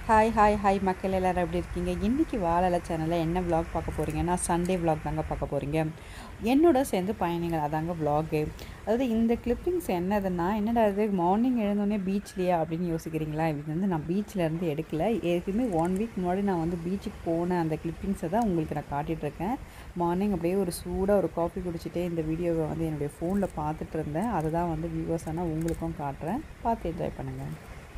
Hi hi hi மக்கள் எல்லோரும் எப்படி இருக்கீங்க இன்றைக்கி வாழலை சேனலில் என்ன vlog பார்க்க போகிறீங்கன்னா சண்டே vlog தாங்க பார்க்க போகிறீங்க என்னோட சேர்ந்து பயணிகள் அதாங்க vlog அதாவது இந்த கிளிப்பிங்ஸ் என்னதுன்னா என்னடா இது மார்னிங் எழுந்தோடனே பீச்லையா அப்படின்னு யோசிக்கிறீங்களா இது வந்து நான் பீச்சில் இருந்து எடுக்கல ஏற்கனவே ஒன் வீக் முன்னாடி நான் வந்து பீச்சுக்கு போன அந்த கிளிப்பிங்ஸை தான் உங்களுக்கு நான் காட்டிகிட்ருக்கேன் மார்னிங் அப்படியே ஒரு சூடாக ஒரு காஃபி குடிச்சிட்டே இந்த வீடியோவை வந்து என்னுடைய ஃபோனில் பார்த்துட்டு இருந்தேன் அதை தான் வந்து வியூவர்ஸ் ஆனால் உங்களுக்கும் காட்டுறேன் பார்த்து என்ஜாய் பண்ணுங்கள்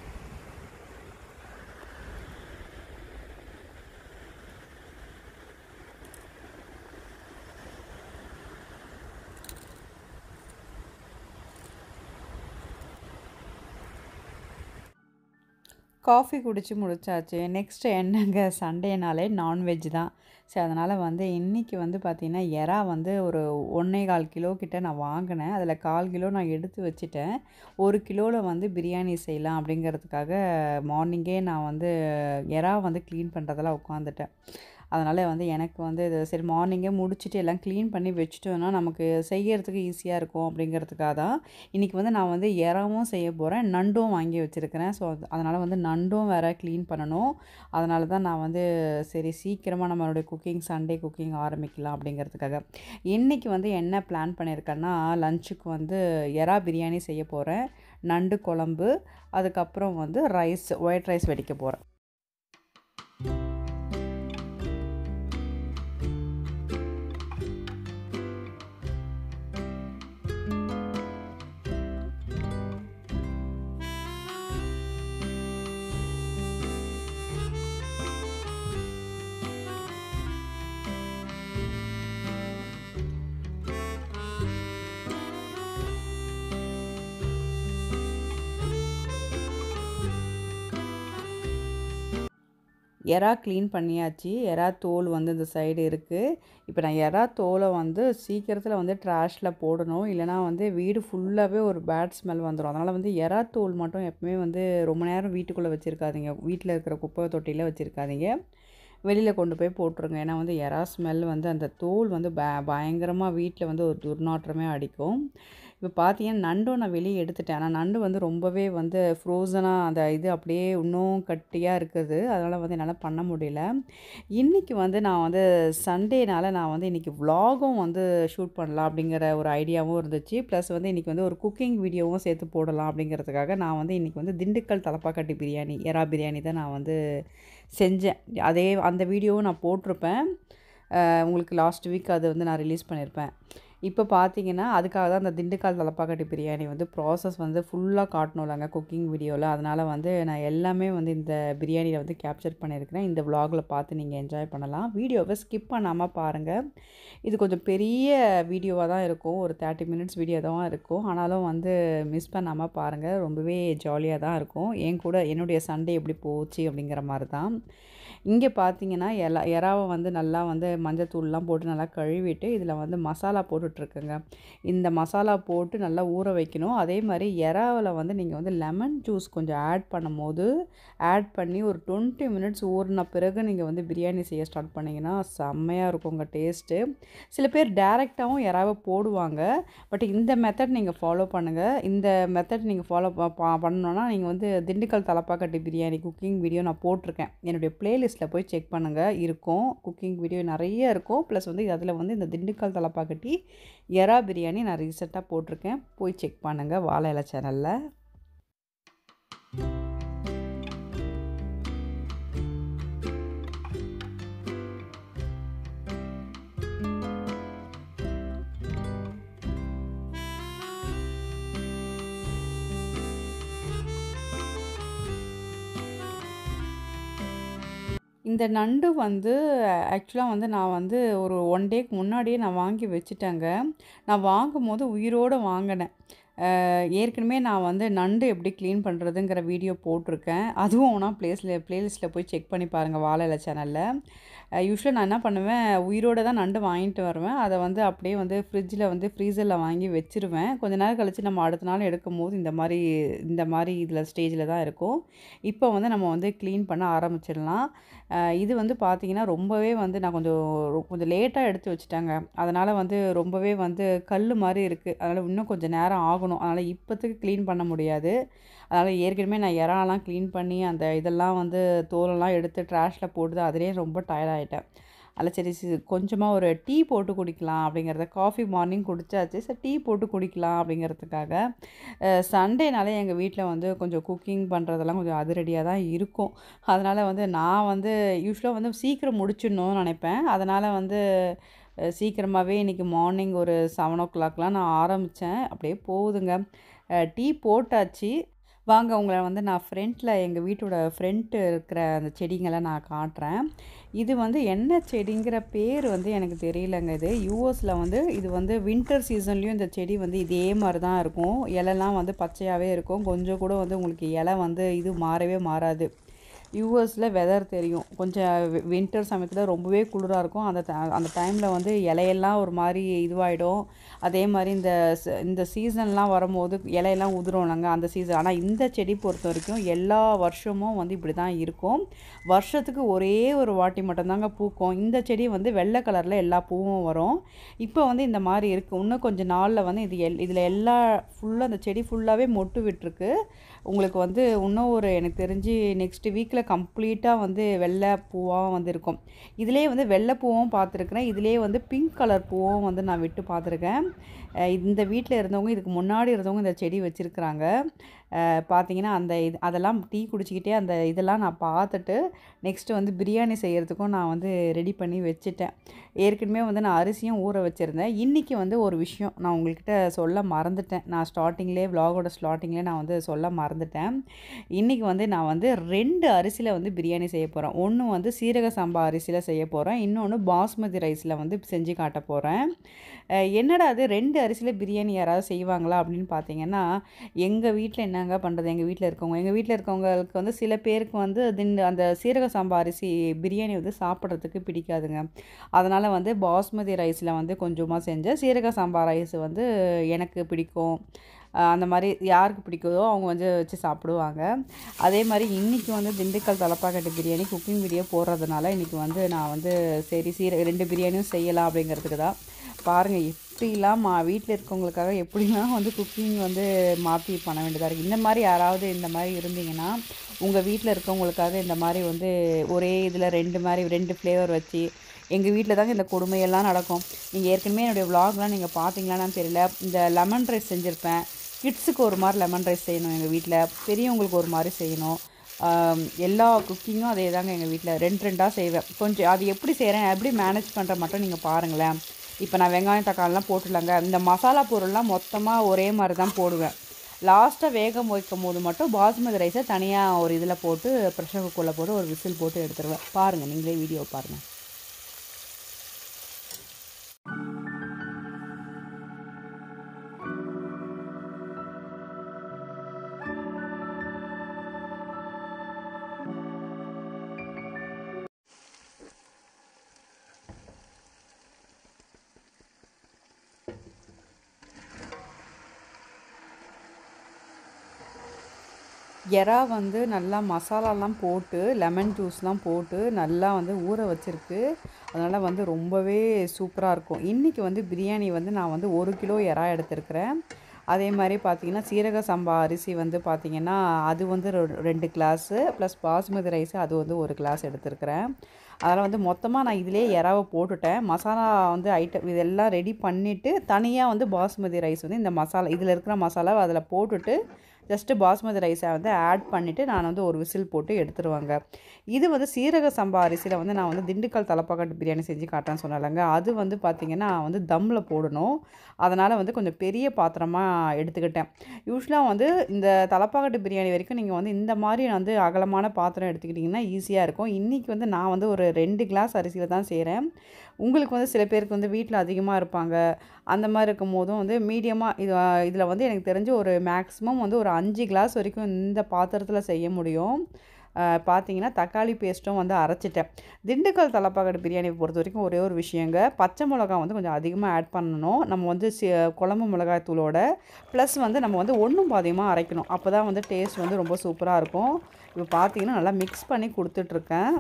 காஃபி குடித்து முடிச்சாச்சு நெக்ஸ்ட் என்னங்க சண்டேனாலே நான்வெஜ் தான் சரி அதனால் வந்து இன்றைக்கி வந்து பார்த்திங்கன்னா எறா வந்து ஒரு ஒன்றே கால் கிலோ கிட்ட நான் வாங்கினேன் அதில் கால் கிலோ நான் எடுத்து வச்சுட்டேன் ஒரு கிலோவில் வந்து பிரியாணி செய்யலாம் அப்படிங்கிறதுக்காக மார்னிங்கே நான் வந்து எறா வந்து க்ளீன் பண்ணுறதெல்லாம் உட்காந்துட்டேன் அதனால் வந்து எனக்கு வந்து இது சரி மார்னிங்கே முடிச்சுட்டு எல்லாம் க்ளீன் பண்ணி வச்சுட்டோன்னா நமக்கு செய்யறதுக்கு ஈஸியாக இருக்கும் அப்படிங்கிறதுக்காக தான் இன்றைக்கி வந்து நான் வந்து இறாவும் செய்ய போகிறேன் நண்டும் வாங்கி வச்சுருக்கிறேன் ஸோ அதனால் வந்து நண்டும் வேறு க்ளீன் பண்ணணும் அதனால தான் நான் வந்து சரி சீக்கிரமாக நம்மளுடைய குக்கிங் சண்டே குக்கிங் ஆரம்பிக்கலாம் அப்படிங்கிறதுக்காக இன்றைக்கி வந்து என்ன பிளான் பண்ணியிருக்கேன்னா லஞ்சுக்கு வந்து எறா பிரியாணி செய்ய போகிறேன் நண்டு குழம்பு அதுக்கப்புறம் வந்து ரைஸ் ஒயிட் ரைஸ் வெடிக்க போகிறேன் எறா க்ளீன் பண்ணியாச்சு எறா தோல் வந்து இந்த சைடு இருக்குது இப்போ நான் எறா தோலை வந்து சீக்கிரத்தில் வந்து ட்ராஷில் போடணும் இல்லைனா வந்து வீடு ஃபுல்லாகவே ஒரு பேட் ஸ்மெல் வந்துடும் அதனால் வந்து எறா தோல் மட்டும் எப்பவுமே வந்து ரொம்ப நேரம் வீட்டுக்குள்ளே வச்சுருக்காதீங்க வீட்டில் இருக்கிற குப்பை தொட்டியில் வச்சுருக்காதீங்க வெளியில் கொண்டு போய் போட்டுருங்க ஏன்னா வந்து எறா ஸ்மெல் வந்து அந்த தோல் வந்து ப பயங்கரமாக வீட்டில் வந்து ஒரு துர்நாற்றமே அடிக்கும் இப்போ பார்த்தீங்கன்னா நண்டும் நான் வெளியே எடுத்துட்டேன் ஆனால் நண்டு வந்து ரொம்பவே வந்து ஃப்ரோசனாக அந்த இது அப்படியே இன்னும் கட்டியாக இருக்குது அதனால் வந்து என்னால் பண்ண முடியல இன்றைக்கி வந்து நான் வந்து சண்டேனால் நான் வந்து இன்றைக்கி vlog-உம் வந்து ஷூட் பண்ணலாம் அப்படிங்கிற ஒரு ஐடியாவும் இருந்துச்சு ப்ளஸ் வந்து இன்றைக்கி வந்து ஒரு குக்கிங் வீடியோவும் சேர்த்து போடலாம் அப்படிங்கிறதுக்காக நான் வந்து இன்றைக்கி வந்து திண்டுக்கல் தலப்பாக்கட்டி பிரியாணி எறா பிரியாணி தான் நான் வந்து செஞ்சேன் அதே அந்த வீடியோவும் நான் போட்டிருப்பேன் அஹ் உங்களுக்கு லாஸ்ட் வீக் அது வந்து நான் ரிலீஸ் பண்ணியிருப்பேன் இப்போ பார்த்தீங்கன்னா அதுக்காக தான் அந்த திண்டுக்கல் தலப்பாக்கட்டி பிரியாணி வந்து ப்ராசஸ் வந்து ஃபுல்லாக காட்டணும்லங்க குக்கிங் வீடியோவில் அதனால் வந்து நான் எல்லாமே வந்து இந்த பிரியாணியில் வந்து கேப்சர் பண்ணியிருக்கிறேன் இந்த vlogல பார்த்து நீங்கள் என்ஜாய் பண்ணலாம் வீடியோவை ஸ்கிப் பண்ணாமல் பாருங்கள் இது கொஞ்சம் பெரிய வீடியோவாக தான் இருக்கும் ஒரு தேர்ட்டி மினிட்ஸ் வீடியோ தான் இருக்கும் ஆனாலும் வந்து மிஸ் பண்ணாமல் பாருங்கள் ரொம்பவே ஜாலியாக தான் இருக்கும் என் கூட என்னுடைய சண்டே எப்படி போச்சு அப்படிங்கிற மாதிரி தான் இங்கே பார்த்தீங்கன்னா எலா எறாவை வந்து நல்லா வந்து மஞ்சத்தூள்லாம் போட்டு நல்லா கழுவிட்டு இதில் வந்து மசாலா போட்டுட்ருக்குங்க இந்த மசாலா போட்டு நல்லா ஊற வைக்கணும் அதே மாதிரி எறாவில் வந்து நீங்கள் வந்து லெமன் ஜூஸ் கொஞ்சம் ஆட் பண்ணும்போது ஆட் பண்ணி ஒரு டுவெண்ட்டி மினிட்ஸ் ஊறின பிறகு நீங்கள் வந்து பிரியாணி செய்ய ஸ்டார்ட் பண்ணிங்கன்னா செம்மையாக இருக்குங்க டேஸ்ட்டு சில பேர் டேரெக்டாகவும் எறாவை போடுவாங்க பட் இந்த மெத்தட் நீங்கள் ஃபாலோ பண்ணுங்கள் இந்த மெத்தட் நீங்கள் ஃபாலோ பண்ணணுன்னா நீங்கள் வந்து திண்டுக்கல் தலப்பாக்கட்டி பிரியாணி குக்கிங் வீடியோ நான் போட்டிருக்கேன் என்னுடைய ப்ளேலிஸ்ட்டில் போய் செக் பண்ணுங்கள் இருக்கும் குக்கிங் வீடியோ நிறைய இருக்கும் ப்ளஸ் வந்து அதில் வந்து இந்த திண்டுக்கல் தலப்பாக்கட்டி எறா பிரியாணி நான் ரீசெண்டாக போட்டிருக்கேன் போய் செக் பண்ணுங்கள் வாழை இலை சேனலில் இந்த நண்டு வந்து ஆக்சுவலாக வந்து நான் வந்து ஒரு ஒன் டேக்கு முன்னாடியே நான் வாங்கி வச்சுட்டேங்க நான் வாங்கும்போது உயிரோடு வாங்கினேன் அஹ் ஏற்கனவே நான் வந்து நண்டு எப்படி க்ளீன் பண்ணுறதுங்கிற வீடியோ போட்டிருக்கேன் அதுவும் நான் ப்ளேஸில் ப்ளேலிஸ்ட்டில் போய் செக் பண்ணி பாருங்கள் வாழை இலை சேனலில் யூஸ்வலாக நான் என்ன பண்ணுவேன் உயிரோடு தான் நண்டு வாங்கிட்டு வருவேன் அதை வந்து அப்படியே வந்து ஃப்ரிட்ஜில் வந்து ஃப்ரீசரில் வாங்கி வச்சுருவேன் கொஞ்ச நேரம் கழித்து நம்ம அடுத்த நாள் எடுக்கும் போது இந்த மாதிரி இந்த மாதிரி இதில் ஸ்டேஜில் தான் இருக்கும் இப்போ வந்து நம்ம வந்து க்ளீன் பண்ண ஆரம்பிச்சிடலாம் இது வந்து பார்த்திங்கன்னா ரொம்பவே வந்து நான் கொஞ்சம் கொஞ்சம் லேட்டாக எடுத்து வச்சுட்டாங்க அதனால் வந்து ரொம்பவே வந்து கல் மாதிரி இருக்குது அதனால் இன்னும் கொஞ்சம் நேரம் ஆகணும் அதனால் இப்போத்துக்கு க்ளீன் பண்ண முடியாது அதனால் ஏற்கனவே நான் இறாலாம் க்ளீன் பண்ணி அந்த இதெல்லாம் வந்து தோலெல்லாம் எடுத்து ட்ராஷில் போட்டு அதிலே ரொம்ப டயர்ட் ஆகிட்டேன் அதில் சரி கொஞ்சமாக ஒரு டீ போட்டு குடிக்கலாம் அப்படிங்கிறத காஃபி மார்னிங் குடித்தாச்சு சரி டீ போட்டு குடிக்கலாம் அப்படிங்கிறதுக்காக சண்டேனாலே எங்கள் வீட்டில் வந்து கொஞ்சம் குக்கிங் பண்ணுறதெல்லாம் கொஞ்சம் அதிரடியாக தான் இருக்கும் அதனால் வந்து நான் வந்து யூஸ்வலாக வந்து சீக்கிரம் முடிச்சிடணும்னு நினைப்பேன் அதனால் வந்து சீக்கிரமாகவே இன்றைக்கி மார்னிங் ஒரு செவன் ஓ கிளாக்லாம் நான் ஆரம்பித்தேன் அப்படியே போகுதுங்க டீ போட்டாச்சு வாங்க உங்களை வந்து நான் ஃப்ரண்ட்டில் எங்கள் வீட்டோட ஃப்ரண்ட்டு இருக்கிற அந்த செடிங்களை நான் காட்டுறேன் இது வந்து என்ன செடிங்கிற பேர் வந்து எனக்கு தெரியலங்க இது யூஎஸில் வந்து இது வந்து வின்டர் சீசன்லேயும் இந்த செடி வந்து இதே மாதிரி தான் இருக்கும் இலைலாம் வந்து பச்சையாகவே இருக்கும் கொஞ்சம் கூட வந்து உங்களுக்கு இலை வந்து இது மாறவே மாறாது யூஎஸில் வெதர் தெரியும் கொஞ்சம் வின்டர் சமயத்தில் ரொம்பவே குளிராக இருக்கும் அந்த அந்த டைமில் வந்து இலையெல்லாம் ஒரு மாதிரி இதுவாகிடும் அதே மாதிரி இந்த இந்த சீசன்லாம் வரும்போது இலையெல்லாம் உதிரும்லங்க அந்த சீசன் ஆனால் இந்த செடி பொறுத்த வரைக்கும் எல்லா வருஷமும் வந்து இப்படி தான் இருக்கும் வருஷத்துக்கு ஒரே ஒரு வாட்டி மட்டும்தாங்க பூக்கும் இந்த செடி வந்து வெள்ளை கலரில் எல்லா பூவும் வரும் இப்போ வந்து இந்த மாதிரி இருக்குது இன்னும் கொஞ்சம் நாளில் வந்து இது எல் இதில் எல்லா ஃபுல்லாக அந்த செடி ஃபுல்லாகவே மொட்டு விட்டுருக்கு உங்களுக்கு வந்து இன்னும் ஒரு எனக்கு தெரிஞ்சு நெக்ஸ்ட் வீக்கில் கம்ப்ளீட்டாக வந்து வெள்ளை பூவாக வந்து இருக்கும் இதிலே வந்து வெள்ளை பூவும் பார்த்துருக்குறேன் இதிலே வந்து பிங்க் கலர் பூவும் வந்து நான் விட்டு பார்த்துருக்கேன் இந்த வீட்டில் இருந்தவங்க இதுக்கு முன்னாடி இருந்தவங்க இந்த செடி வச்சுருக்குறாங்க பார்த்தீங்கன்னா அந்த இது அதெல்லாம் டீ குடிச்சிக்கிட்டே அந்த இதெல்லாம் நான் பார்த்துட்டு நெக்ஸ்ட்டு வந்து பிரியாணி செய்கிறதுக்கும் நான் வந்து ரெடி பண்ணி வச்சுட்டேன் ஏற்கனவே வந்து நான் அரிசியும் ஊற வச்சுருந்தேன் இன்றைக்கி வந்து ஒரு விஷயம் நான் உங்கள்கிட்ட சொல்ல மறந்துட்டேன் நான் ஸ்டார்டிங்லேயே விலாகோட ஸ்டார்டிங்லேயே நான் வந்து சொல்ல மறந்துட்டேன் இன்றைக்கி வந்து நான் வந்து ரெண்டு அரிசியில் வந்து பிரியாணி செய்ய போகிறேன் ஒன்று வந்து சீரக சம்பா அரிசியில் செய்ய போகிறேன் இன்னொன்று பாஸ்மதி ரைஸில் வந்து செஞ்சு காட்ட போகிறேன் என்னடா அது ரெண்டு அரிசியில் பிரியாணி யாராவது செய்வாங்களா அப்படின்னு பார்த்தீங்கன்னா எங்கள் வீட்டில் என்னங்க பண்ணுறது எங்கள் வீட்டில் இருக்கவங்க எங்கள் வீட்டில் இருக்கவங்களுக்கு வந்து சில பேருக்கு வந்து தின் அந்த சீரக சம்பா அரிசி பிரியாணி வந்து சாப்பிட்றதுக்கு பிடிக்காதுங்க அதனால் வந்து பாஸ்மதி ரைஸில் வந்து கொஞ்சமாக செஞ்சேன் சீரக சம்பா ரைஸ் வந்து எனக்கு பிடிக்கும் அந்த மாதிரி யாருக்கு பிடிக்குதோ அவங்க வந்து வச்சு சாப்பிடுவாங்க அதே மாதிரி இன்றைக்கி வந்து திண்டுக்கல் தலப்பாக்கட்டு பிரியாணி குக்கிங் வீடியோ போடுறதுனால இன்றைக்கி வந்து நான் வந்து சரி சீர ரெண்டு பிரியாணியும் செய்யலாம் அப்படிங்கிறதுக்கு தான் பாருங்கள் எப்படிலாம் மா வீட்டில் இருக்கவங்களுக்காக எப்படிலாம் வந்து குக்கிங் வந்து மாற்றி பண்ண வேண்டியதாக இருக்குது இந்த மாதிரி யாராவது இந்த மாதிரி இருந்தீங்கன்னா உங்கள் வீட்டில் இருக்கவங்களுக்காக இந்த மாதிரி வந்து ஒரே இதில் ரெண்டு மாதிரி ரெண்டு ஃப்ளேவர் வச்சு எங்கள் வீட்டில் தாங்க இந்த கொடுமையெல்லாம் நடக்கும் நீங்கள் ஏற்கனவே என்னுடைய விலாக்லாம் நீங்கள் பார்த்தீங்களான்னு தெரியல இந்த லெமன் ரைஸ் செஞ்சுருப்பேன் கிட்ஸுக்கு ஒரு மாதிரி லெமன் ரைஸ் செய்யணும் எங்கள் வீட்டில் பெரியவங்களுக்கு ஒரு மாதிரி செய்யணும் எல்லா குக்கிங்கும் அதே தாங்க எங்கள் வீட்டில் ரெண்டு ரெண்டாக செய்வேன் கொஞ்சம் அது எப்படி செய்கிறேன் எப்படி மேனேஜ் பண்ணுற மட்டும் நீங்கள் பாருங்களேன் இப்போ நான் வெங்காயம் தக்காளிலாம் போட்டுலங்க இந்த மசாலா பொருள்லாம் மொத்தமாக ஒரே மாதிரி தான் போடுவேன் லாஸ்ட்டாக வேகம் வைக்கும் போது மட்டும் பாஸ்மதி ரைஸை தனியாக ஒரு இதில் போட்டு ப்ரெஷர் குக்கரில் போட்டு ஒரு விசில் போட்டு எடுத்துருவேன் பாருங்கள் நீங்களே வீடியோ பாருங்கள் எறா வந்து நல்லா மசாலாலாம் போட்டு லெமன் ஜூஸ்லாம் போட்டு நல்லா வந்து ஊற வச்சுருக்கு அதனால் வந்து ரொம்பவே சூப்பராக இருக்கும் இன்றைக்கி வந்து பிரியாணி வந்து நான் வந்து ஒரு கிலோ எறா எடுத்திருக்கிறேன் அதே மாதிரி பார்த்திங்கன்னா சீரக சம்பா அரிசி வந்து பார்த்திங்கன்னா அது வந்து ரெண்டு கிளாஸு ப்ளஸ் பாஸ்மதி ரைஸ் அது வந்து ஒரு கிளாஸ் எடுத்திருக்கிறேன் அதனால் வந்து மொத்தமாக நான் இதிலே இறாவை போட்டுட்டேன் மசாலா வந்து ஐட்டம் இதெல்லாம் ரெடி பண்ணிவிட்டு தனியாக வந்து பாஸ்மதி ரைஸ் வந்து இந்த மசாலா இதில் இருக்கிற மசாலாவை அதில் போட்டுட்டு ஜஸ்ட்டு பாஸ்மதி ரைஸை வந்து ஆட் பண்ணிவிட்டு நான் வந்து ஒரு விசில் போட்டு எடுத்துருவாங்க இது வந்து சீரக சம்பா அரிசியில் வந்து நான் வந்து திண்டுக்கல் தலப்பாக்கட்டு பிரியாணி செஞ்சு காட்டேன்னு சொன்னாலங்க அது வந்து பார்த்திங்கன்னா வந்து தம்மில் போடணும் அதனால் வந்து கொஞ்சம் பெரிய பாத்திரமாக எடுத்துக்கிட்டேன் யூஸ்வலாக வந்து இந்த தலப்பாக்கட்டு பிரியாணி வரைக்கும் நீங்கள் வந்து இந்த மாதிரி வந்து அகலமான பாத்திரம் எடுத்துக்கிட்டிங்கன்னா ஈஸியாக இருக்கும் இன்றைக்கி வந்து நான் வந்து ஒரு ரெண்டு கிளாஸ் அரிசியில் தான் செய்கிறேன் உங்களுக்கு வந்து சில பேருக்கு வந்து வீட்டில் அதிகமாக இருப்பாங்க அந்த மாதிரி இருக்கும் போதும் வந்து மீடியமாக இது இதில் வந்து எனக்கு தெரிஞ்சு ஒரு மேக்ஸிமம் வந்து ஒரு அஞ்சு கிளாஸ் வரைக்கும் இந்த பாத்திரத்தில் செய்ய முடியும் பார்த்தீங்கன்னா தக்காளி பேஸ்ட்டும் வந்து அரைச்சிட்டேன் திண்டுக்கல் தலைப்பாக்கட்டு பிரியாணி பொறுத்த வரைக்கும் ஒரே ஒரு விஷயங்க பச்சை மிளகா வந்து கொஞ்சம் அதிகமாக ஆட் பண்ணணும் நம்ம வந்து சி குழம்பு மிளகாய் தூளோட ப்ளஸ் வந்து நம்ம வந்து ஒன்றும் பாதியமாக அரைக்கணும் அப்போ தான் வந்து டேஸ்ட் வந்து ரொம்ப சூப்பராக இருக்கும் இப்போ பார்த்தீங்கன்னா நல்லா மிக்ஸ் பண்ணி கொடுத்துட்ருக்கேன்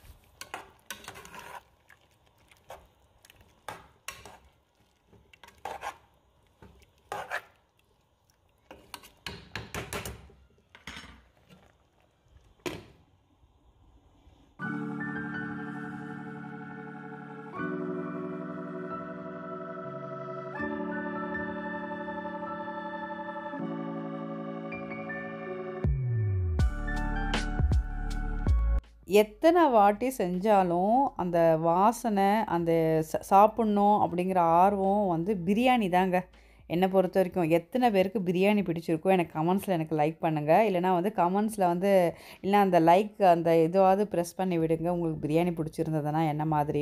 எத்தனை வாட்டி செஞ்சாலும் அந்த வாசனை அந்த ச சாப்பிட்ணும் அப்படிங்கிற ஆர்வம் வந்து பிரியாணி தாங்க என்னை பொறுத்த வரைக்கும் எத்தனை பேருக்கு பிரியாணி பிடிச்சிருக்கோ எனக்கு கமெண்ட்ஸில் எனக்கு லைக் பண்ணுங்கள் இல்லைனா வந்து கமெண்ட்ஸில் வந்து இல்லை அந்த லைக் அந்த இதுவாவது ப்ரெஸ் பண்ணி விடுங்க உங்களுக்கு பிரியாணி பிடிச்சிருந்ததுன்னா என்ன மாதிரி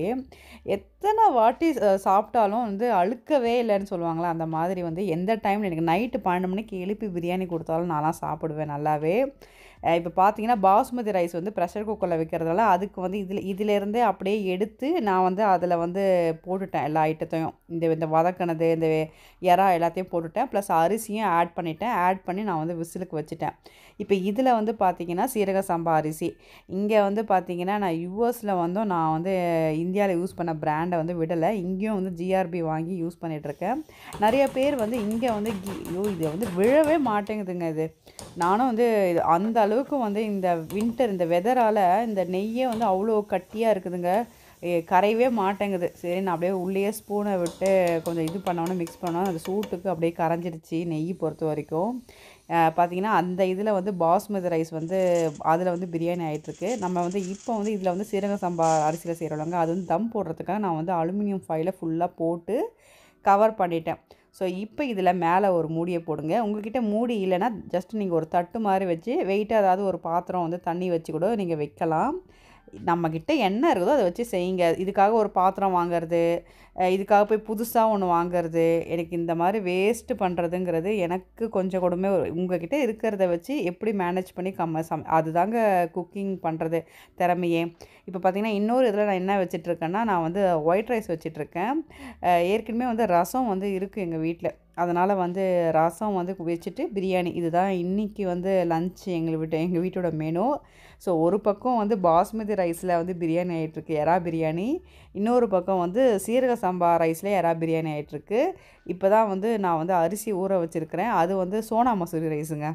எத்தனை வாட்டி ச- சாப்பிட்டாலும் வந்து அழுக்கவே இல்லைன்னு சொல்லுவாங்களா அந்த மாதிரி வந்து எந்த டைமில் எனக்கு நைட்டு பன்னெண்டு மணிக்கு எழுப்பி பிரியாணி கொடுத்தாலும் நான்லாம் சாப்பிடுவேன் நல்லாவே இப்போ பார்த்தீங்கன்னா பாஸ்மதி ரைஸ் வந்து ப்ரெஷர் குக்கரில் வைக்கிறதால அதுக்கு வந்து இதில் இதிலேருந்தே அப்படியே எடுத்து நான் வந்து அதில் வந்து போட்டுட்டேன் எல்லா ஐட்டத்தையும் இந்த இந்த வதக்கினது இந்த எறா எல்லாத்தையும் போட்டுட்டேன் ப்ளஸ் அரிசியும் ஆட் பண்ணிட்டேன் ஆட் பண்ணி நான் வந்து விசிலுக்கு வச்சுட்டேன் இப்போ இதில் வந்து பார்த்தீங்கன்னா சீரக சம்பா அரிசி இங்கே வந்து பார்த்தீங்கன்னா நான் யூஎஸில் வந்தும் நான் வந்து இந்தியாவில் யூஸ் பண்ண பிராண்டை வந்து விடலை இங்கேயும் வந்து ஜிஆர்பி வாங்கி யூஸ் பண்ணிகிட்ருக்கேன் நிறைய பேர் வந்து இங்கே வந்து கி ஐயோ இது வந்து விழவே மாட்டேங்குதுங்க இது நானும் வந்து இது அந்த அளவுக்கு வந்து இந்த வின்டர் இந்த வெதரால் இந்த நெய்யே வந்து அவ்வளோ கட்டியாக இருக்குதுங்க ஏ, கரையவே மாட்டேங்குது சரி நான் அப்படியே உள்ளேயே ஸ்பூனை விட்டு கொஞ்சம் இது பண்ணோன்னு மிக்ஸ் பண்ணோம் அந்த சூட்டுக்கு அப்படியே கரைஞ்சிருச்சு நெய் பொறுத்த வரைக்கும் அஹ் பார்த்தீங்கன்னா அந்த இதில் வந்து பாஸ்மதி ரைஸ் வந்து அதில் வந்து பிரியாணி ஆகிட்டுருக்கு நம்ம வந்து இப்போ வந்து இதில் வந்து சீரக சம்பா அரிசியில் செய்கிறவங்க அது வந்து தம் போடுறதுக்காக நான் வந்து அலுமினியம் ஃபைலை ஃபுல்லாக போட்டு கவர் பண்ணிட்டேன் ஸோ இப்போ இதில் மேலே ஒரு மூடியை போடுங்க உங்ககிட்ட மூடி இல்லைன்னா ஜஸ்ட் நீங்கள் ஒரு தட்டு மாதிரி வச்சு வெயிட்டாக ஏதாவது ஒரு பாத்திரம் வந்து தண்ணி வச்சு கூட நீங்கள் வைக்கலாம் நம்மக்கிட்ட என்ன இருக்குதோ அதை வச்சு செய்யுங்க இதுக்காக ஒரு பாத்திரம் வாங்குறது அஹ் இதுக்காக போய் புதுசாக ஒன்று வாங்குறது எனக்கு இந்த மாதிரி வேஸ்ட்டு பண்ணுறதுங்கிறது எனக்கு கொஞ்சம் கூடமே உங்ககிட்ட இருக்கிறத வச்சு எப்படி மேனேஜ் பண்ணி கம்ம சம் அதுதாங்க குக்கிங் பண்ணுறது திறமையே இப்போ பார்த்தீங்கன்னா இன்னொரு இதில் நான் என்ன வச்சிட்ருக்கேன்னா நான் வந்து ஒயிட் ரைஸ் வச்சிட்ருக்கேன் ஏற்கனவே வந்து ரசம் வந்து இருக்குது எங்கள் வீட்டில் அதனால் வந்து ரசம் வந்து வச்சுட்டு பிரியாணி இதுதான் இன்றைக்கி வந்து லஞ்ச் எங்கள் வீட்டு எங்கள் வீட்டோட மெனு ஸோ ஒரு பக்கம் வந்து பாஸ்மதி ரைஸில் வந்து பிரியாணி ஆகிட்டுருக்கு எறா பிரியாணி இன்னொரு பக்கம் வந்து சீரக சம்பா ரைஸில் எறா பிரியாணி ஆகிட்டுருக்கு இப்போ தான் வந்து நான் வந்து அரிசி ஊற வச்சுருக்கிறேன் அது வந்து சோனா மசூரி ரைஸுங்க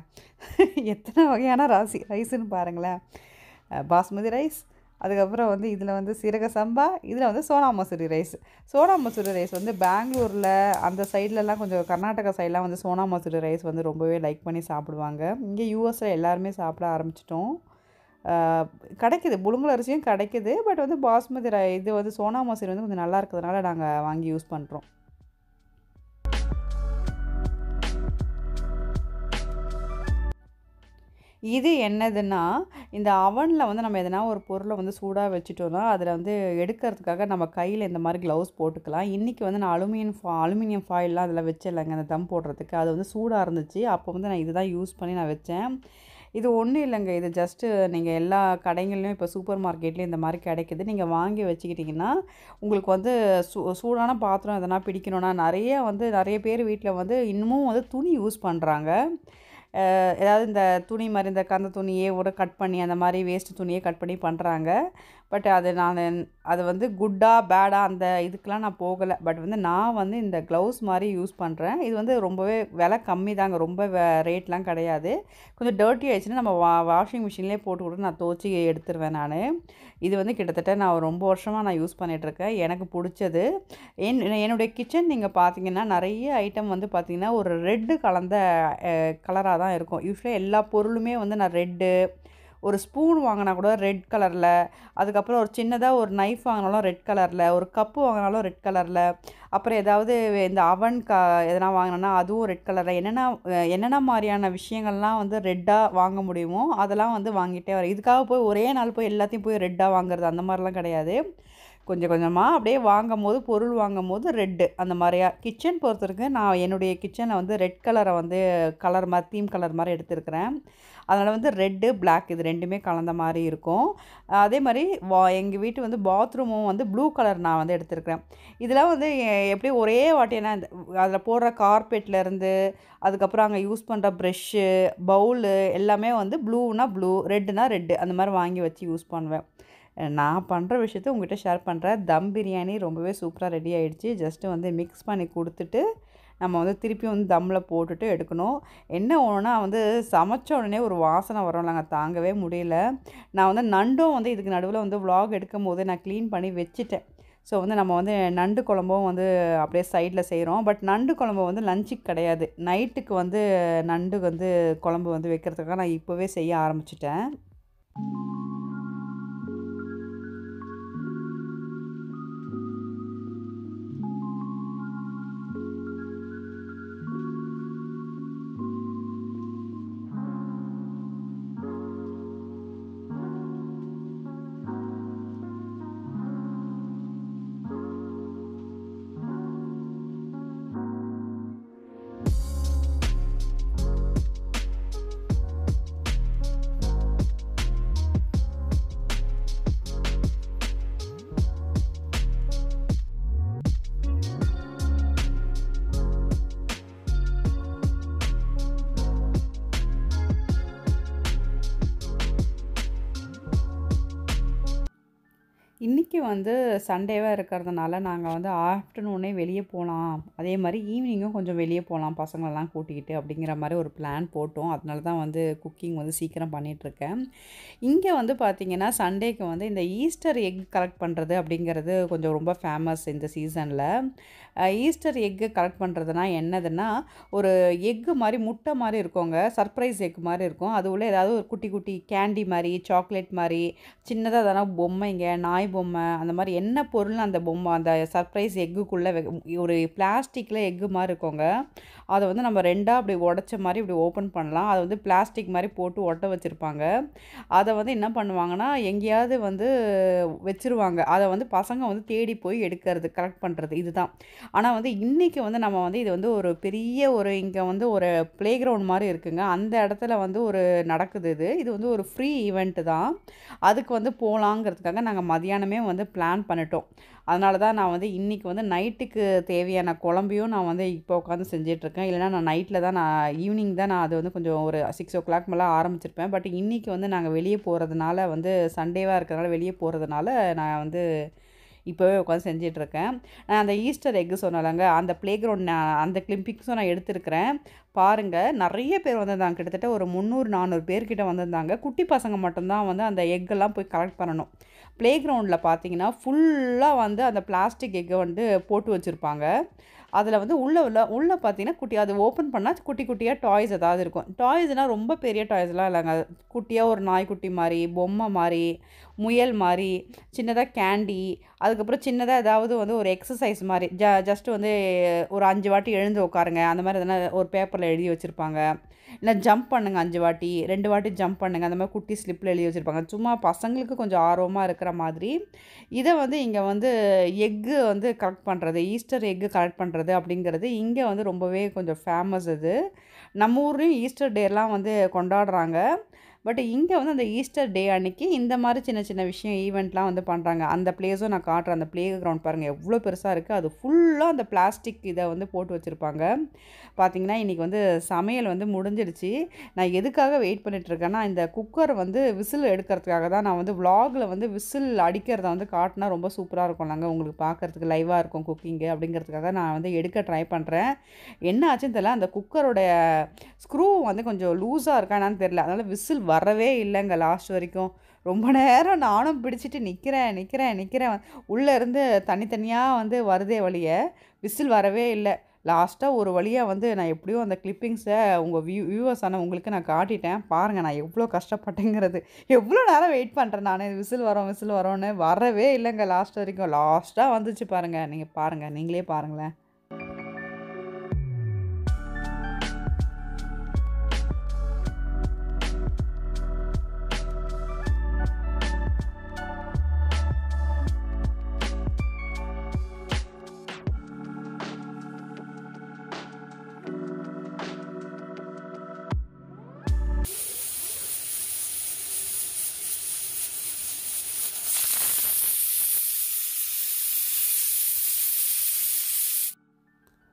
எத்தனை வகையான ராசி ரைஸுன்னு பாருங்களேன் அஹ் பாஸ்மதி ரைஸ் அதுக்கப்புறம் வந்து இதில் வந்து சீரக சம்பா இதில் வந்து சோனா மசூரி ரைஸ் சோனா மசூரி ரைஸ் வந்து பெங்களூரில் அந்த சைட்லலாம் கொஞ்சம் கர்நாடகா சைட்லாம் வந்து சோனா மசூரி ரைஸ் வந்து ரொம்பவே லைக் பண்ணி சாப்பிடுவாங்க இங்கே யூஎஸில் எல்லாருமே சாப்பிட ஆரம்பிச்சிட்டோம் ஆஹ் கிடைக்குது புழுங்கல் அரிசியும் கிடைக்குது பட் வந்து பாஸ்மதி ரை இது வந்து சோனா மசூரி வந்து கொஞ்சம் நல்லா இருக்கிறதுனால நாங்கள் வாங்கி யூஸ் பண்ணுறோம் இது என்னதுன்னா இந்த அவனில் வந்து நம்ம எதனா ஒரு பொருளை வந்து சூடாக வச்சுட்டோம்னா அதில் வந்து எடுக்கிறதுக்காக நம்ம கையில் இந்த மாதிரி க்ளவுஸ் போட்டுக்கலாம் இன்றைக்கி வந்து நான் அலுமினியம் ஃபா அலுமினியம் ஃபாயில்லாம் அதில் வச்சிடலைங்க அந்த தம் போடுறதுக்கு அது வந்து சூடாக இருந்துச்சு அப்போ வந்து நான் இதுதான் யூஸ் பண்ணி நான் வச்சேன் இது ஒன்றும் இல்லைங்க இது ஜஸ்ட்டு நீங்கள் எல்லா கடைகள்லையும் இப்போ சூப்பர் மார்க்கெட்லேயும் இந்த மாதிரி கிடைக்குது நீங்கள் வாங்கி வச்சுக்கிட்டிங்கன்னா உங்களுக்கு வந்து சூ சூடான பாத்திரம் எதனா பிடிக்கணும்னா நிறைய வந்து நிறைய பேர் வீட்டில் வந்து இன்னமும் வந்து துணி யூஸ் பண்ணுறாங்க அஹ் ஏதாவது இந்த துணி மாதிரி இந்த கந்த துணியே கூட கட் பண்ணி அந்த மாதிரி வேஸ்ட் துணியே கட் பண்ணி பண்ணுறாங்க பட் அது நான் அது வந்து குட்டா பேடா அந்த இதுக்கெலாம் நான் போகலை பட் வந்து நான் வந்து இந்த க்ளவுஸ் மாதிரி யூஸ் பண்ணுறேன் இது வந்து ரொம்பவே விலை கம்மி தாங்க ரொம்ப ரேட்லாம் கிடையாது கொஞ்சம் டர்ட்டி ஆயிடுச்சுன்னா நம்ம வா வாஷிங் மிஷின்லேயே போட்டு கூட நான் துவச்சி எடுத்துருவேன் நான் இது வந்து கிட்டத்தட்ட நான் ரொம்ப வருஷமாக நான் யூஸ் பண்ணிகிட்ருக்கேன் எனக்கு பிடிச்சது என் என்னுடைய கிச்சன் நீங்கள் பார்த்தீங்கன்னா நிறைய ஐட்டம் வந்து பார்த்தீங்கன்னா ஒரு ரெட்டு கலந்த கலராக தான் இருக்கும் யூஸ்வலாக எல்லா பொருளுமே வந்து நான் ரெட்டு ஒரு ஸ்பூன் வாங்கினா கூட ரெட் கலரில் அதுக்கப்புறம் ஒரு சின்னதாக ஒரு நைஃப் வாங்கினாலும் ரெட் கலரில் ஒரு கப்பு வாங்கினாலும் ரெட் கலரில் அப்புறம் ஏதாவது இந்த அவன் க எதனா வாங்கினோன்னா அதுவும் ரெட் கலரில் என்னென்ன அஹ் என்னென்ன மாதிரியான விஷயங்கள்லாம் வந்து ரெட்டாக வாங்க முடியுமோ அதெல்லாம் வந்து வாங்கிட்டே வரேன் இதுக்காக போய் ஒரே நாள் போய் எல்லாத்தையும் போய் ரெட்டாக வாங்குறது அந்த மாதிரிலாம் கிடையாது கொஞ்சம் கொஞ்சமாக அப்படியே வாங்கும் போது பொருள் வாங்கும் போது ரெட்டு அந்த மாதிரியா கிச்சன் பொறுத்தவரைக்கும் நான் என்னுடைய கிச்சனில் வந்து ரெட் கலரை வந்து கலர் மாதிரி தீம் கலர் மாதிரி எடுத்திருக்கிறேன் அதனால் வந்து ரெட்டு Black இது ரெண்டுமே கலந்த மாதிரி இருக்கும் அதே மாதிரி வா எங்கள் வீட்டு வந்து பாத்ரூமும் வந்து ப்ளூ கலர் நான் வந்து எடுத்திருக்கிறேன் இதெல்லாம் வந்து எ- எப்படி ஒரே வாட்டி என்ன அதில் போடுற கார்பெட்லேருந்து அதுக்கப்புறம் அங்கே யூஸ் பண்ணுற ப்ரெஷ்ஷு பவுலு எல்லாமே வந்து ப்ளூனா ப்ளூ ரெட்டுனா ரெட்டு அந்த மாதிரி வாங்கி வச்சு யூஸ் பண்ணுவேன் நான் பண்ணுற விஷயத்த உங்ககிட்ட ஷேர் பண்ணுறேன் தம் பிரியாணி ரொம்பவே சூப்பராக ரெடி ஆயிடுச்சு ஜஸ்ட்டு வந்து மிக்ஸ் பண்ணி கொடுத்துட்டு நம்ம வந்து திருப்பி வந்து தம்மில் போட்டுட்டு எடுக்கணும் என்ன ஒன்றுனா வந்து சமைச்ச உடனே ஒரு வாசனை வரும்லங்க தாங்கவே முடியல நான் வந்து நண்டும் வந்து இதுக்கு நடுவில் வந்து vlog எடுக்கும் போது நான் க்ளீன் பண்ணி வச்சுட்டேன் ஸோ வந்து நம்ம வந்து நண்டு குழம்பும் வந்து அப்படியே சைடில் செய்கிறோம் பட் நண்டு குழம்பு வந்து லஞ்சுக்கு கிடையாது நைட்டுக்கு வந்து நண்டு வந்து குழம்பு வந்து வைக்கிறதுக்காக நான் இப்போவே செய்ய ஆரம்பிச்சிட்டேன் இன்றைக்கி வந்து சண்டேவாக இருக்கிறதுனால நாங்கள் வந்து ஆஃப்டர்நூனே வெளியே போகலாம் அதே மாதிரி ஈவினிங்கும் கொஞ்சம் வெளியே போகலாம் பசங்களெல்லாம் கூட்டிக்கிட்டு அப்படிங்கிற மாதிரி ஒரு பிளான் போட்டோம் அதனால தான் வந்து குக்கிங் வந்து சீக்கிரம் பண்ணிகிட்ருக்கேன் இங்கே வந்து பார்த்திங்கன்னா சண்டேக்கு வந்து இந்த ஈஸ்டர் எக் கலெக்ட் பண்ணுறது அப்படிங்கிறது கொஞ்சம் ரொம்ப ஃபேமஸ் இந்த சீசனில் ஈஸ்டர் எக்கு கலெக்ட் பண்ணுறதுனா என்னதுன்னா ஒரு எக்கு மாதிரி முட்டை மாதிரி இருக்குங்க சர்ப்ரைஸ் எக் மாதிரி இருக்கும் அது உள்ள ஏதாவது ஒரு குட்டி குட்டி கேண்டி மாதிரி சாக்லேட் மாதிரி சின்னதாக எதனா பொம்மைங்க நாய் பொம்மை அந்த மாதிரி என்ன பொருள் அந்த பொம்மை அந்த சர்ப்ரைஸ் எக்குக்குள்ளே ஒரு பிளாஸ்டிக்கில் எக்கு மாதிரி இருக்குங்க அதை வந்து நம்ம ரெண்டாக அப்படி உடச்ச மாதிரி இப்படி ஓப்பன் பண்ணலாம் அதை வந்து பிளாஸ்டிக் மாதிரி போட்டு ஒட்ட வச்சுருப்பாங்க அதை வந்து என்ன பண்ணுவாங்கன்னா எங்கேயாவது வந்து வச்சுருவாங்க அதை வந்து பசங்க வந்து தேடி போய் எடுக்கிறது கலெக்ட் பண்ணுறது இதுதான் ஆனால் வந்து இன்றைக்கி வந்து நம்ம வந்து இது வந்து ஒரு பெரிய ஒரு இங்கே வந்து ஒரு ப்ளே கிரவுண்ட் மாதிரி இருக்குங்க அந்த இடத்துல வந்து ஒரு நடக்குது இது இது வந்து ஒரு ஃப்ரீ ஈவெண்ட்டு தான் அதுக்கு வந்து போகலாங்கிறதுக்காக நாங்கள் மதியானமே வந்து பிளான் பண்ணிட்டோம் அதனால தான் நான் வந்து இன்றைக்கி வந்து நைட்டுக்கு தேவையான குழம்பையும் நான் வந்து இப்போ உட்காந்து செஞ்சிட்ருக்கேன் இல்லைனா நான் நைட்டில் தான் நான் ஈவினிங் தான் நான் அது வந்து கொஞ்சம் ஒரு சிக்ஸ் ஓ கிளாக் மேலே ஆரம்பிச்சிருப்பேன் பட் இன்றைக்கி வந்து நாங்கள் வெளியே போகிறதுனால வந்து சண்டேவாக இருக்கிறதுனால வெளியே போகிறதுனால நான் வந்து இப்போவே உட்காந்து செஞ்சிட்ருக்கேன் நான் அந்த ஈஸ்டர் எக்கு சொன்னலங்க அந்த ப்ளே கிரவுண்ட் நான் அந்த கிளிம்பிக்ஸும் நான் எடுத்திருக்கிறேன் பாருங்கள் நிறைய பேர் வந்திருந்தாங்க கிட்டத்தட்ட ஒரு முந்நூறு நானூறு பேர்கிட்ட வந்திருந்தாங்க குட்டி பசங்க மட்டும்தான் வந்து அந்த எக்கெல்லாம் போய் கலெக்ட் பண்ணணும் ப்ளே கிரவுண்டில் பார்த்தீங்கன்னா ஃபுல்லாக வந்து அந்த பிளாஸ்டிக் எக்கை வந்து போட்டு வச்சுருப்பாங்க அதில் வந்து உள்ளே உள்ள உள்ளே பார்த்தீங்கன்னா குட்டி அது ஓப்பன் பண்ணால் குட்டி குட்டியாக டாய்ஸ் ஏதாவது இருக்கும் டாய்ஸ்னால் ரொம்ப பெரிய டாய்ஸ்லாம் இல்லைங்க குட்டியாக ஒரு நாய்க்குட்டி மாதிரி பொம்மை மாதிரி முயல் மாதிரி சின்னதாக கேண்டி அதுக்கப்புறம் சின்னதாக ஏதாவது வந்து ஒரு எக்ஸசைஸ் மாதிரி ஜ ஜஸ்ட் வந்து ஒரு அஞ்சு வாட்டி எழுந்து உட்காருங்க அந்த மாதிரி எதனா ஒரு பேப்பரில் எழுதி வச்சுருப்பாங்க இல்லை ஜம்ப் பண்ணுங்க அஞ்சு வாட்டி ரெண்டு வாட்டி ஜம்ப் பண்ணுங்க அந்த மாதிரி குட்டி ஸ்லிப்பில் எழுதி வச்சுருப்பாங்க சும்மா பசங்களுக்கு கொஞ்சம் ஆர்வமாக இருக்கிற மாதிரி இதை வந்து இங்கே வந்து எக்கு வந்து கலெக்ட் பண்ணுறது ஈஸ்டர் எக்கு கலெக்ட் பண்ணுறது அப்படிங்கிறது இங்கே வந்து ரொம்பவே கொஞ்சம் ஃபேமஸ் இது நம்ம ஊர்லேயும் ஈஸ்டர் டேலாம் வந்து கொண்டாடுறாங்க பட் இங்கே வந்து அந்த ஈஸ்டர் டே அன்னைக்கு இந்த மாதிரி சின்ன சின்ன விஷயம் ஈவெண்ட்லாம் வந்து பண்ணுறாங்க அந்த பிளேஸும் நான் காட்டுறேன் அந்த ப்ளே கிரவுண்ட் பாருங்கள் எவ்வளோ பெருசாக இருக்குது அது ஃபுல்லாக அந்த பிளாஸ்டிக் இதை வந்து போட்டு வச்சுருப்பாங்க பார்த்தீங்கன்னா இன்றைக்கி வந்து சமையல் வந்து முடிஞ்சிடுச்சு நான் எதுக்காக வெயிட் பண்ணிகிட்ருக்கேன்னா இந்த குக்கர் வந்து விசில் எடுக்கிறதுக்காக தான் நான் வந்து vlogல வந்து விசில் அடிக்கிறத வந்து காட்டினா ரொம்ப சூப்பராக இருக்கும்லங்க உங்களுக்கு பார்க்குறதுக்கு லைவாக இருக்கும் குக்கிங்கு அப்படிங்கிறதுக்காக நான் வந்து எடுக்க ட்ரை பண்ணுறேன் என்ன ஆச்சுன்னு தெரியல அந்த குக்கரோட ஸ்க்ரூ வந்து கொஞ்சம் லூஸாக இருக்கா என்னன்னு தெரியல அதனால் விசில் வரவே இல்லைங்க லாஸ்ட் வரைக்கும் ரொம்ப நேரம் நானும் பிடிச்சிட்டு நிற்கிறேன் நிற்கிறேன் நிற்கிறேன் உள்ளே இருந்து தனித்தனியாக வந்து வருதே வழிய விசில் வரவே இல்லை லாஸ்ட்டாக ஒரு வழியாக வந்து நான் எப்படியும் அந்த கிளிப்பிங்ஸை உங்கள் வியூ வியூவர்ஸ் ஆனால் உங்களுக்கு நான் காட்டிட்டேன் பாருங்கள் நான் எவ்வளோ கஷ்டப்பட்டேங்கிறது எவ்வளோ நேரம் வெயிட் பண்ணுறேன் நான் விசில் வரோம் விசில் வரோன்னு வரவே இல்லைங்க லாஸ்ட் வரைக்கும் லாஸ்ட்டாக வந்துச்சு பாருங்கள் நீங்கள் பாருங்கள் நீங்களே பாருங்களேன்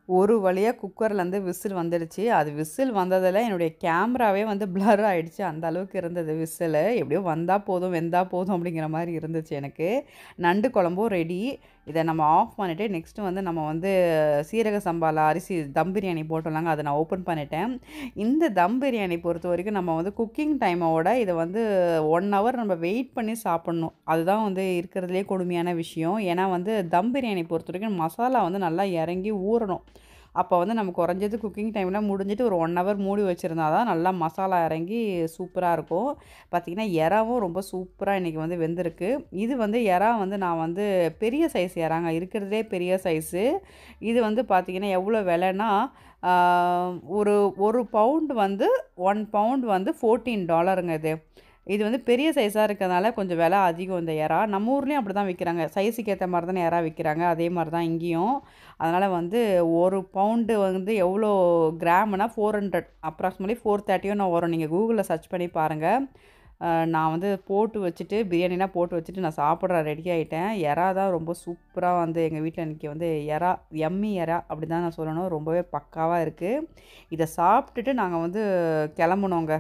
ஒரு வழியாக குக்கர்லேருந்து விசில் வந்துடுச்சு அது விசில் வந்ததில் என்னுடைய கேமராவே வந்து பிளர் ஆகிடுச்சு அந்த அளவுக்கு இருந்தது விசில் எப்படியோ வந்தால் போதும் வெந்தால் போதும் அப்படிங்கிற மாதிரி இருந்துச்சு எனக்கு நண்டு குழம்பும் ரெடி இதை நம்ம ஆஃப் பண்ணிவிட்டு நெக்ஸ்ட்டு வந்து நம்ம வந்து சீரக சம்பாலா அரிசி தம் பிரியாணி போட்டோம்லாங்க அதை நான் ஓப்பன் பண்ணிட்டேன் இந்த தம் பிரியாணி பொறுத்த வரைக்கும் நம்ம வந்து குக்கிங் டைமோட இதை வந்து ஒன் ஹவர் நம்ம வெயிட் பண்ணி சாப்பிட்ணும் அதுதான் வந்து இருக்கிறதுலே கொடுமையான விஷயம் ஏன்னா வந்து தம் பிரியாணி பொறுத்த வரைக்கும் மசாலா வந்து நல்லா இறங்கி ஊறணும் அப்போ வந்து நம்ம குறைஞ்சது குக்கிங் டைமில் முடிஞ்சிட்டு ஒரு ஒன் ஹவர் மூடி வச்சுருந்தா தான் நல்லா மசாலா இறங்கி சூப்பராக இருக்கும் பார்த்திங்கன்னா எறாவும் ரொம்ப சூப்பராக இன்றைக்கி வந்து வெந்திருக்கு இது வந்து எறா வந்து நான் வந்து பெரிய சைஸ் எறாங்க இருக்கிறதுலே பெரிய சைஸு இது வந்து பார்த்திங்கன்னா எவ்வளோ விலைன்னா ஒரு ஒரு பவுண்ட் வந்து ஒன் பவுண்ட் வந்து ஃபோர்டீன் டாலருங்க இது இது வந்து பெரிய சைஸாக இருக்கிறதுனால கொஞ்சம் விலை அதிகம் இந்த எறா நம்ம ஊர்லேயும் அப்படி தான் விற்கிறாங்க சைஸுக்கு ஏற்ற மாதிரி தானே எறா விற்கிறாங்க அதே மாதிரி தான் இங்கேயும் அதனால் வந்து ஒரு பவுண்டு வந்து எவ்வளோ கிராம்னா ஃபோர் ஹண்ட்ரட் அப்ராக்சிமேட்லி ஃபோர் தேர்ட்டியும் வரும் நீங்கள் கூகுளில் சர்ச் பண்ணி பாருங்கள் நான் வந்து போட்டு வச்சுட்டு பிரியாணிலாம் போட்டு வச்சுட்டு நான் சாப்பிட்ற ரெடி ஆகிட்டேன் எறா தான் ரொம்ப சூப்பராக வந்து எங்கள் வீட்டில் இன்றைக்கி வந்து எறா எம்மி எறா அப்படி தான் நான் சொல்லணும் ரொம்பவே பக்காவாக இருக்குது இதை சாப்பிட்டுட்டு நாங்கள் வந்து கிளம்புனோங்க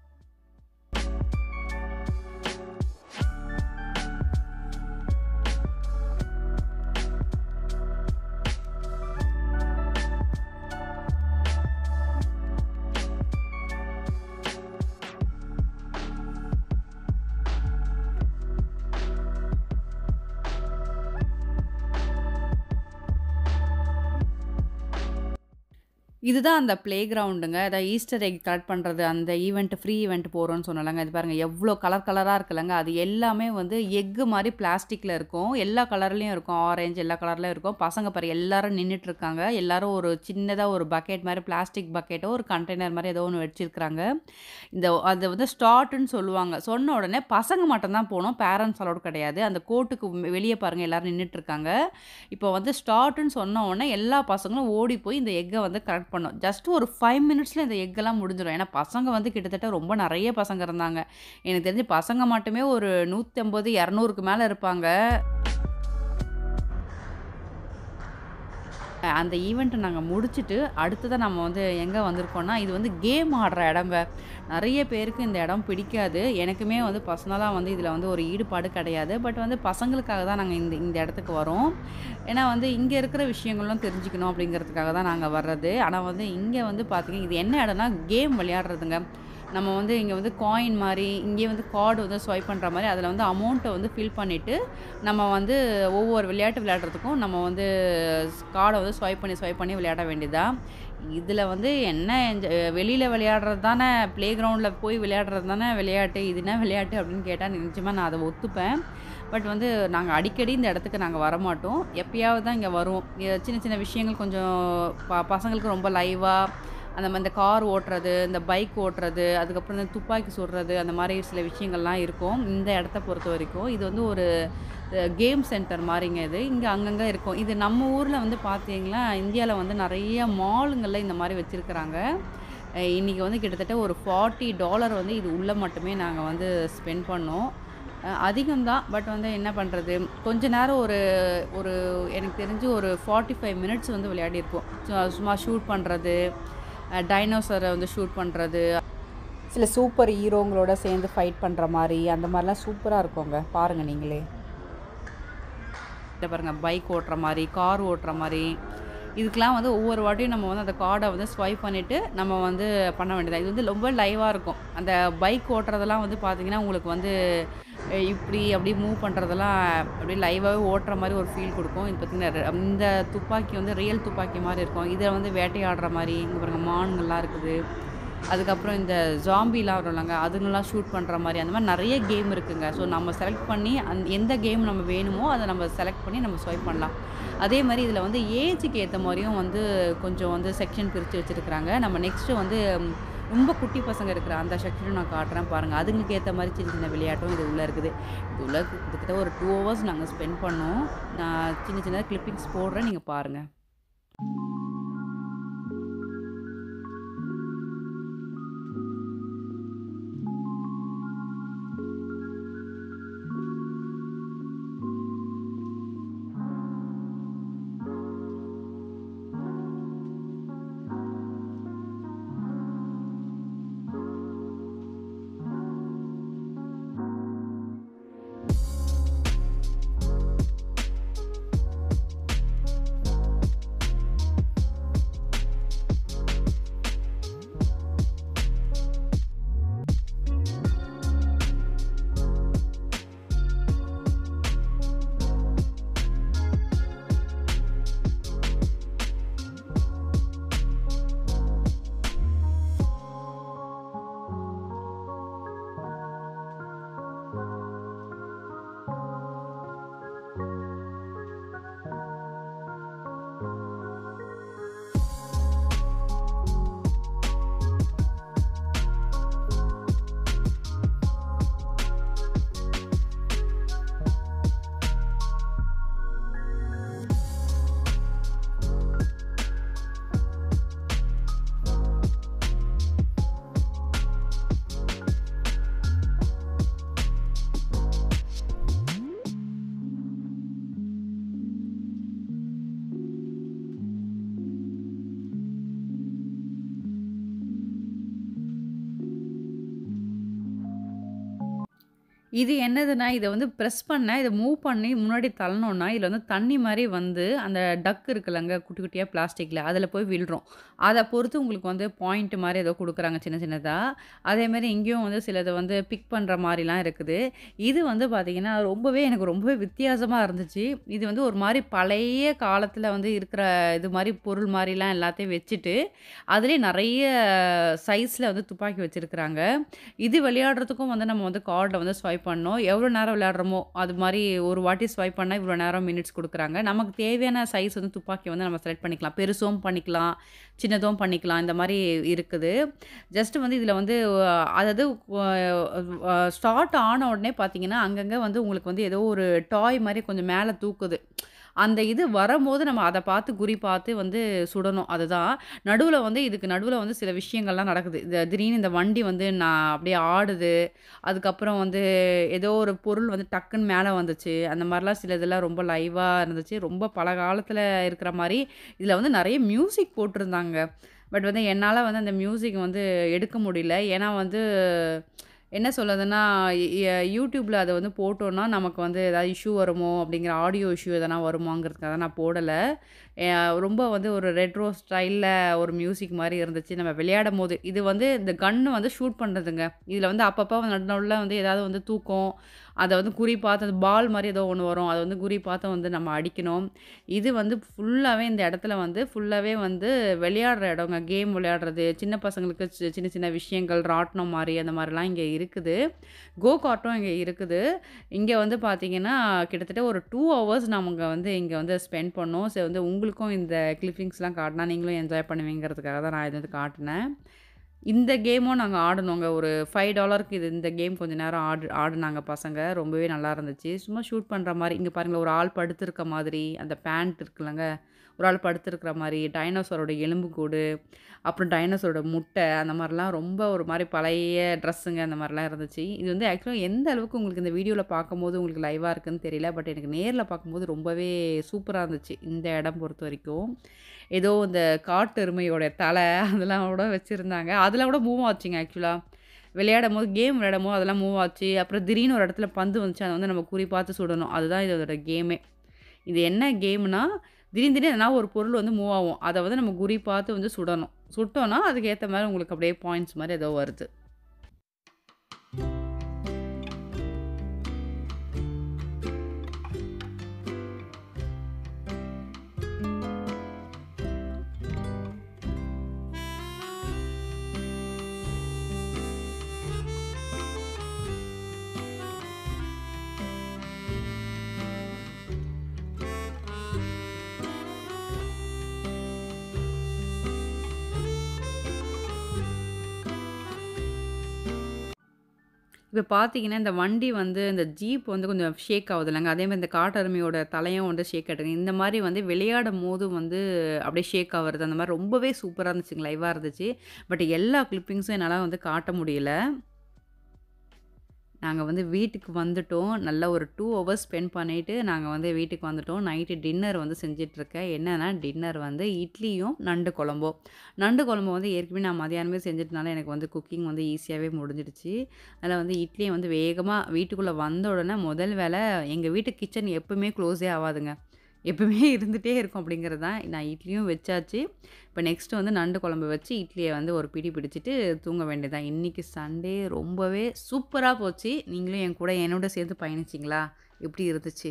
இதுதான் அந்த ப்ளே கிரவுண்டுங்க அதாவது ஈஸ்டர் எக் கலெக்ட் பண்ணுறது அந்த ஈவெண்ட் ஃப்ரீ ஈவெண்ட் போகிறோன்னு சொன்னலங்க இது பாருங்கள் எவ்வளோ கலர் கலராக இருக்குல்லங்க அது எல்லாமே வந்து எக்கு மாதிரி பிளாஸ்டிக்கில் இருக்கும் எல்லா கலர்லேயும் இருக்கும் ஆரஞ்சு எல்லா கலர்லேயும் இருக்கும் பசங்க பாரு எல்லாரும் நின்றுட்டு இருக்காங்க எல்லாரும் ஒரு சின்னதாக ஒரு பக்கெட் மாதிரி பிளாஸ்டிக் பக்கெட்டோ ஒரு கண்டெய்னர் மாதிரி ஏதோ ஒன்று வச்சுருக்காங்க இந்த அது வந்து ஸ்டார்ட்டுன்னு சொல்லுவாங்க சொன்ன உடனே பசங்க மட்டும்தான் போகணும் பேரண்ட்ஸ் அலோடு கிடையாது அந்த கோர்ட்டுக்கு வெளியே பாருங்கள் எல்லாரும் நின்றுட்டு இருக்காங்க இப்போ வந்து ஸ்டார்ட்டுன்னு சொன்ன உடனே எல்லா பசங்களும் ஓடி போய் இந்த எக்கை வந்து கரெக்ட் பண்ணும் ஜஸ்ட் ஒரு ஃபைவ் மினிட்ஸில் இந்த எக்கெல்லாம் முடிஞ்சிடும் ஏன்னா பசங்க வந்து கிட்டத்தட்ட ரொம்ப நிறைய பசங்க இருந்தாங்க எனக்கு தெரிஞ்சு பசங்க மட்டுமே ஒரு நூற்றி ஐம்பது இரநூறுக்கு மேலே இருப்பாங்க அந்த ஈவெண்ட்டை நாங்கள் முடிச்சுட்டு அடுத்ததாக நம்ம வந்து எங்கே வந்திருக்கோம்னா இது வந்து கேம் ஆடுற இடங்க நிறைய பேருக்கு இந்த இடம் பிடிக்காது எனக்குமே வந்து பர்சனலாக வந்து இதில் வந்து ஒரு ஈடுபாடு கிடையாது பட் வந்து பசங்களுக்காக தான் நாங்கள் இந்த இந்த இடத்துக்கு வரோம் ஏன்னா வந்து இங்கே இருக்கிற விஷயங்களும் தெரிஞ்சுக்கணும் அப்படிங்கிறதுக்காக தான் நாங்கள் வர்றது ஆனால் வந்து இங்கே வந்து பார்த்திங்கன்னா இது என்ன இடம்னா கேம் விளையாடுறதுங்க நம்ம வந்து இங்கே வந்து காயின் மாதிரி இங்கே வந்து கார்டு வந்து ஸ்வைப் பண்ணுற மாதிரி அதில் வந்து அமௌண்ட்டை வந்து ஃபில் பண்ணிவிட்டு நம்ம வந்து ஒவ்வொரு விளையாட்டு விளையாடுறதுக்கும் நம்ம வந்து கார்டை வந்து ஸ்வைப் பண்ணி ஸ்வைப் பண்ணி விளையாட வேண்டியதான் இதில் வந்து என்ன என்ஜாய் வெளியில் விளையாடுறது தானே ப்ளே கிரவுண்டில் போய் விளையாடுறது தானே விளையாட்டு இது என்ன விளையாட்டு அப்படின்னு கேட்டால் நிச்சயமாக நான் அதை ஒத்துப்பேன் பட் வந்து நாங்கள் அடிக்கடி இந்த இடத்துக்கு நாங்கள் வரமாட்டோம் எப்பயாவது தான் இங்கே வருவோம் சின்ன சின்ன விஷயங்கள் கொஞ்சம் ப பசங்களுக்கு ரொம்ப லைவாக அந்த மாதிரி இந்த கார் ஓட்டுறது இந்த பைக் ஓட்டுறது அதுக்கப்புறம் இந்த துப்பாக்கி சுடுறது அந்த மாதிரி சில விஷயங்கள்லாம் இருக்கும் இந்த இடத்த பொறுத்த வரைக்கும் இது வந்து ஒரு கேம் சென்டர் மாதிரிங்க இது இங்கே அங்கங்கே இருக்கும் இது நம்ம ஊரில் வந்து பார்த்தீங்கன்னா இந்தியாவில் வந்து நிறைய மாலுங்களில் இந்த மாதிரி வச்சுருக்குறாங்க இன்றைக்கி வந்து கிட்டத்தட்ட ஒரு ஃபார்ட்டி டாலர் வந்து இது உள்ளே மட்டுமே நாங்கள் வந்து ஸ்பெண்ட் பண்ணோம் அதிகம்தான் பட் வந்து என்ன பண்ணுறது கொஞ்ச நேரம் ஒரு ஒரு எனக்கு தெரிஞ்சு ஒரு ஃபார்ட்டி ஃபைவ் மினிட்ஸ் வந்து விளையாடிருப்போம் சும்மா ஷூட் பண்ணுறது டைனோசரை வந்து ஷூட் பண்ணுறது சில சூப்பர் ஹீரோங்களோட சேர்ந்து ஃபைட் பண்ணுற மாதிரி அந்த மாதிரிலாம் சூப்பராக இருக்குங்க பாருங்கள் நீங்களே இதை பாருங்கள் பைக் ஓட்டுற மாதிரி கார் ஓட்டுற மாதிரி இதுக்கெலாம் வந்து ஒவ்வொரு வாட்டியும் நம்ம வந்து அந்த கார்டை வந்து ஸ்வைப் பண்ணிவிட்டு நம்ம வந்து பண்ண வேண்டியதாக இது வந்து ரொம்ப லைவாக இருக்கும் அந்த பைக் ஓட்டுறதெல்லாம் வந்து பார்த்திங்கன்னா உங்களுக்கு வந்து இப்படி அப்படி மூவ் பண்ணுறதெல்லாம் அப்படியே லைவாகவே ஓட்டுற மாதிரி ஒரு ஃபீல் கொடுக்கும் இது பார்த்திங்கன்னா இந்த துப்பாக்கி வந்து ரியல் துப்பாக்கி மாதிரி இருக்கும் இதை வந்து வேட்டையாடுற மாதிரி இங்கே பாருங்கள் மான்கள்லாம் இருக்குது அதுக்கப்புறம் இந்த ஜாம்பிலாம் வரும்லங்க அதுங்கெல்லாம் ஷூட் பண்ணுற மாதிரி அந்த மாதிரி நிறைய கேம் இருக்குங்க ஸோ நம்ம செலக்ட் பண்ணி அந் எந்த கேம் நம்ம வேணுமோ அதை நம்ம செலக்ட் பண்ணி நம்ம ஸ்வைப் பண்ணலாம் அதே மாதிரி இதில் வந்து ஏஜுக்கு ஏற்ற மாதிரியும் வந்து கொஞ்சம் வந்து செக்ஷன் பிரித்து வச்சுருக்குறாங்க நம்ம நெக்ஸ்ட்டு வந்து ரொம்ப குட்டி பசங்க இருக்கிற அந்த செக்ஷனும் நான் காட்டுறேன் பாருங்கள் அதுங்களுக்கு ஏற்ற மாதிரி சின்ன சின்ன விளையாட்டும் இது உள்ளே இருக்குது இது உள்ள கிட்டத்தட்ட ஒரு டூ ஹவர்ஸ் நாங்கள் ஸ்பெண்ட் பண்ணோம் நான் சின்ன சின்ன கிளிப்பிங்ஸ் போடுறேன் நீங்கள் பாருங்கள் இது என்னதுன்னா, இத வந்து பிரஸ் பண்ணா, இத மூவ் பண்ணி முன்னாடி தள்னோம்னா, இதுல வந்து தண்ணி மாரி வந்து அந்த டக் இருக்குல்லங்க, குட்டி குட்டியா பிளாஸ்டிக்ல, அதுல போய் விழுரும். அத பொறுத்து உங்களுக்கு வந்து பாயிண்ட் மாரி ஏதோ குடுக்குறாங்க சின்ன சின்னதா. அதேமாரி இங்கேயும் வந்து சிலது வந்து பிக் பண்ற மாரிலாம் இருக்குது. இது வந்து பார்த்தீங்கன்னா, ரொம்பவே எனக்கு ரொம்பவே வித்தியாசமா இருந்துச்சு. இது வந்து ஒரு மாரி பழைய காலத்துல வந்து இருக்கிற இது மாரி பொருள் மாரிலாம் எல்லாத்தையும் வச்சுட்டு, அதிலேயே நெறைய சைஸ்ல வந்து துப்பாக்கி வச்சிருக்கிறாங்க. இது விளையாடுறதுக்கும் வந்து நம்ம வந்து கார்ட்ல வந்து ஸ்வைப் பண்ணணும். எவ்வளோ நேரம் விளையாடுறோமோ, அது மாரி ஒரு வாட்டி ஸ்வைப் பண்ணா இவ்வளோ நேரம் மினிட்ஸ் குடுக்குறாங்க. நமக்கு தேவையான சைஸ் வந்து துப்பாக்கி வந்து நம்ம செலக்ட் பண்ணிக்கலாம். பெருசும் பண்ணிக்கலாம், சின்னதும் பண்ணிக்கலாம். இந்த மாரி இருக்குது. ஜஸ்ட் வந்து இதில வந்து அ அதாவது அ அ ஸ்டார்ட் ஆன உடனே பார்த்தீங்கன்னா, அங்கங்க வந்து உங்களுக்கு வந்து ஏதோ ஒரு டாய் மாரி கொஞ்சம் மேல தூக்குது. அந்த இது வரம்போது நம்ம அத பார்த்து குறி பார்த்து வந்து சுடணும். அதுதான். நடுவுல வந்து இதுக்கு நடுவுல வந்து சில விஷயங்கள்லாம் நடக்குது. இந்த திடீர்னு இந்த வண்டி வந்து நான் அப்படியே ஆடுது. அதுக்கப்புறம் வந்து ஏதோ ஒரு பொருள் வந்து டக்குன்னு மேல வந்துச்சு. அந்த மாரிலாம் சில இதெல்லாம் ரொம்ப லைவா இருந்துச்சு. ரொம்ப பல காலத்துல இருக்கிற மாரி, இதில வந்து நெறைய மியூசிக் போட்டிருந்தாங்க. பட் வந்து என்னால வந்து அந்த மியூசிக் வந்து எடுக்க முடியல. ஏன்னா வந்து என்ன சொல்றதுன்னா, எ YouTubeல அத வந்து போட்டோம்னா, நமக்கு வந்து ஏதாவது இஷ்யூ வருமோ அப்படிங்கிற ஆடியோ இஷ்யூ எதனா வருமாங்கிறதுக்காக நான் போடல. எ ரொம்ப வந்து ஒரு ரெட்ரோ ஸ்டைல்ல ஒரு மியூசிக் மாரி இருந்துச்சு. நம்ம விளையாடும்போது இது வந்து இந்த கன்னு வந்து ஷூட் பண்றதுங்க. இதில வந்து அப்பப்போ நடு நடுவுல வந்து ஏதாவது வந்து தூக்கும். அத வந்து குறி பார்த்து அந்த பால் மாரி ஏதோ ஒண்ணு வரும். அத வந்து குறி பார்த்து வந்து நம்ம அடிக்கணும். இது வந்து ஃபுல்லாவே இந்த இடத்துல வந்து ஃபுல்லாவே வந்து விளையாடுற இடங்க. கேம் விளையாடுறது, சின்ன பசங்களுக்கு சி சின்ன சின்ன விஷயங்கள், ராட்டினம் மாரி அந்த மாரிலாம் இங்க இருக்குது. கோ கார்ட்டும் இங்க இருக்குது. இங்க வந்து பார்த்தீங்கன்னா, கிட்டத்தட்ட ஒரு 2 ஹவர்ஸ் நமக்கு வந்து இங்க வந்து ஸ்பெண்ட் பண்ணோம். ஸோ வந்து உங்களுக்கும் இந்த கிளிப்பிங்ஸ்லாம் காட்டுனா நீங்களும் என்ஜாய் பண்ணுவீங்கிறதுக்காக தான் நான் இத வந்து காட்டுனேன். இந்த கேமும் நாங்க ஆடுனோங்க. ஒரு $5க்கு இது இந்த கேம் கொஞ்ச நேரம் ஆடு ஆடுனாங்க பசங்க. ரொம்பவே நல்லா இருந்துச்சு. சும்மா ஷூட் பண்ற மாரி. இங்க பாருங்களேன் ஒரு ஆள் படுத்திருக்க மாதிரி, அந்த பேண்ட் இருக்குல்லங்க, ஒரு ஆள் படுத்திருக்கிற மாரி, டைனோசரோட எலும்புக்கூடு, அப்புறம் டைனோசரோட முட்டை, அந்த மாரிலாம் ரொம்ப ஒரு மாரி பழைய ட்ரெஸ்ஸுங்க அந்த மாரிலாம் இருந்துச்சு. இது வந்து ஆக்சுவலா எந்த அளவுக்கு உங்களுக்கு இந்த வீடியோல பார்க்கும்போது உங்களுக்கு லைவா இருக்குன்னு தெரியல. பட் எனக்கு நேர்ல பார்க்கும்போது ரொம்பவே சூப்பரா இருந்துச்சு. இந்த இடம் பொறுத்தவரைக்கும். ஏதோ இந்த காட்டு எருமையோட தலை அதெல்லாம் கூட வச்சிருந்தாங்க. அதெல்லாம் கூட மூவ் ஆச்சுங்க ஆக்சுவலா. விளையாடும்போது கேம் விளையாடும்போது அதெல்லாம் மூவ் ஆச்சு. அப்புறம் திடீர்னு ஒரு இடத்துல பந்து வந்துச்சு. அத வந்து நம்ம குறி பார்த்து சுடணும். அதுதான் இதோட கேமே. இது என்ன கேம்னா, திடீர்னு திடீர்னு எதனா ஒரு பொருள் வந்து மூவ் ஆகும். அத வந்து நம்ம குறி பார்த்து வந்து சுடணும். சுட்டோம்னா, அதுக்கு ஏத்த மாரி உங்களுக்கு அப்படியே பாயிண்ட்ஸ் மாரி ஏதோ வருது. இப்ப பார்த்தீங்கன்னா, இந்த வண்டி வந்து இந்த ஜீப் வந்து கொஞ்சம் ஷேக் ஆவுதுல்லங்க. அதேமாரி இந்த காட்டெருமையோட தலையும் வந்து ஷேக் ஆயிட்டுருக்கு. இந்த மாரி வந்து விளையாடும்போது வந்து அப்படியே ஷேக் ஆவுறது, அந்த மாரி ரொம்பவே சூப்பரா இருந்துச்சுங்க. லைவா இருந்துச்சு. பட் எல்லா கிளிப்பிங்ஸும் என்னால வந்து காட்ட முடியல. நாங்க வந்து வீட்டுக்கு வந்துட்டோம். நல்லா ஒரு 2 ஹவர்ஸ் ஸ்பெண்ட் பண்ணிட்டு, நாங்க வந்து வீட்டுக்கு வந்துட்டோம். நைட்டு டின்னர் வந்து செஞ்சுட்ருக்கேன். என்னன்னா, டின்னர் வந்து இட்லியும், நண்டு குழம்பும். நண்டு குழம்பு வந்து ஏற்கனவே நான் மதியானமே செஞ்சுட்டனால, எனக்கு வந்து குக்கிங் வந்து ஈஸியாவே முடிஞ்சிடுச்சு. அதில வந்து இட்லிய வந்து வேகமா வீட்டுக்குள்ள வந்த உடனே முதல் வேல எங்க வீட்டு கிச்சன் எப்பவுமே க்ளோஸே ஆவாதுங்க. எப்பவுமே இருந்துட்டே இருக்கும் அப்படிங்கிறது தான். நான் இட்லியும் வச்சாச்சு. இப்ப நெக்ஸ்ட்டு வந்து நண்டு குழம்பு வச்சு, இட்லிய வந்து ஒரு பிடி பிடிச்சிட்டு தூங்க வேண்டியதுதான். இன்னைக்கு சண்டே ரொம்பவே சூப்பரா போச்சு. நீங்களும் என் கூட என்னோட சேர்ந்து பயணிச்சீங்களா? எப்படி இருந்துச்சு?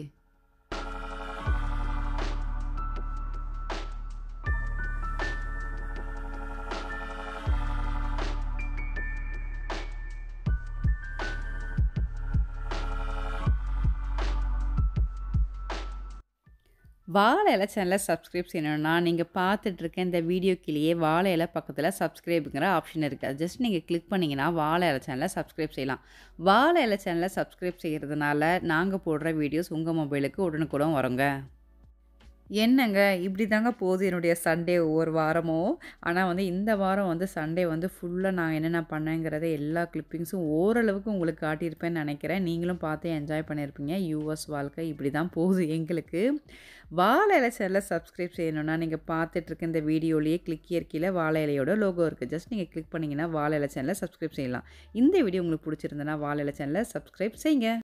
வாழை இலை சேனல சப்ஸ்கிரைப் செய்யணும்னா, நீங்க பார்த்துட்டுருக்க இந்த வீடியோ கீழயே வாழை இலை பக்கத்தில சப்ஸ்கிரைப்ங்கிற ஆப்ஷன் இருக்கு. அது ஜஸ்ட் நீங்க கிளிக் பண்ணீங்கன்னா, வாழை இலை சேனல சப்ஸ்கிரைப் செய்யலாம். வாழை இலை சேனல சப்ஸ்கிரைப் செய்றதுனால, நாங்க போடுற வீடியோஸ் உங்க மொபைலுக்கு உடனுக்குடன் வருங்க. என்னங்க இப்படி தாங்க போகுது என்னுடைய சண்டே ஒவ்வொரு வாரமும். ஆனா வந்து இந்த வாரம் வந்து சண்டே வந்து ஃபுல்லா நான் என்னென்ன பண்ணேங்கிறத எல்லா கிளிப்பிங்ஸும் ஓரளவுக்கு உங்களுக்கு காட்டியிருப்பேன்னு நெனைக்கிறேன். நீங்களும் பார்த்து என்ஜாய் பண்ணியிருப்பீங்க. யுஎஸ் வாழ்க்கை இப்படி தான் போகுது எங்களுக்கு. வாழை இலை சேனல சப்ஸ்கிரைப் செய்யணும்னா, நீங்க பார்த்துட்டுருக்க இந்த வீடியோலயே கிளிக் ஹியர் கீழ வாழை இலையோட லோகோ இருக்கு. ஜஸ்ட் நீங்க கிளிக் பண்ணீங்கன்னா, வாழை இலை சேனல சப்ஸ்கிரைப் செய்யலாம். இந்த வீடியோ உங்களுக்கு புடிச்சிருந்ததுன்னா, வாழை இலை சேனல சப்ஸ்கிரைப் செய்யுங்க.